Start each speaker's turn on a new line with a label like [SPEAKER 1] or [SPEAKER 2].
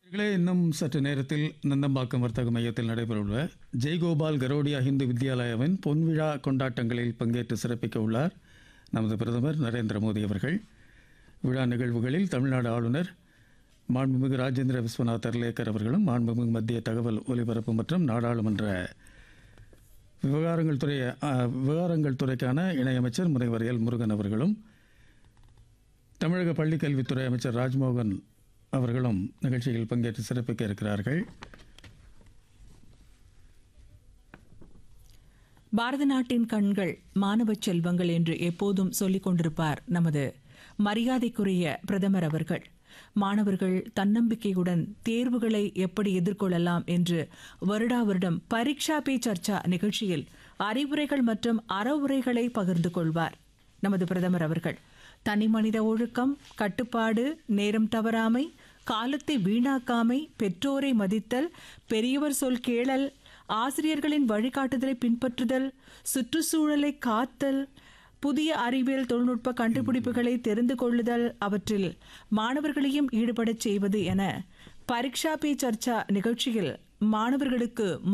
[SPEAKER 1] நேயர்களே, இன்னும் சற்று நேரத்தில் நந்தம்பாக்கம் வர்த்தக மையத்தில் நடைபெறவுள்ள ஜெய்கோபால் கரோடியா இந்து வித்யாலயாவின் பொன்விழா கொண்டாட்டங்களில் பங்கேற்று சிறப்பிக்க உள்ளார் நமது பிரதமர் நரேந்திர மோடி அவர்கள் விழா நிகழ்வுகளில் தமிழ்நாடு ஆளுநர் மாண்புமிகு ராஜேந்திர விஸ்வநாத் அர்லேக்கர் அவர்களும் மாண்புமிகு மத்திய தகவல் ஒலிபரப்பு மற்றும் நாடாளுமன்ற விவகாரங்கள் துறை அ, விவகாரங்கள் துறைக்கான இணையமைச்சர் முனைவர் எல் முருகன் அவர்களும் தமிழக பள்ளிக்கல்வித்துறை அமைச்சர் ராஜ்மோகன் அவர்களும் நிகழ்ச்சியில் பங்கேற்று சிறப்பிக்க இருக்கிறார்கள்
[SPEAKER 2] பாரத நாட்டின் கண்கள் மாணவ செல்வங்கள் என்று எப்போதும் சொல்லிக் கொண்டிருப்பார் நமது மரியாதைக்குரிய பிரதமர் அவர்கள் மாணவர்கள் தன்னம்பிக்கையுடன் தேர்வுகளை எப்படி எதிர்கொள்ளலாம் என்று வருடா வருடம் பரீட்சா பே சர்ச்சா நிகழ்ச்சியில் அறிவுரைகள் மற்றும் அறவுரைகளை பகிர்ந்து கொள்வார் நமது பிரதமர் அவர்கள் தனி மனித ஒழுக்கம் கட்டுப்பாடு நேரம் தவறாமை காலத்தை வீணாக்காமை பெற்றோரை மதித்தல் பெரியவர் சொல் கேளல் ஆசிரியர்களின் வழிகாட்டுதலை பின்பற்றுதல் சுற்றுச்சூழலை காத்தல் புதிய அறிவியல் தொழில்நுட்ப கண்டுபிடிப்புகளை தெரிந்து கொள்ளுதல் அவற்றில் மாணவர்களையும் ஈடுபடச் செய்வது என பரீட்சா பே சர்ச்சா நிகழ்ச்சியில் மாணவர்களுக்கு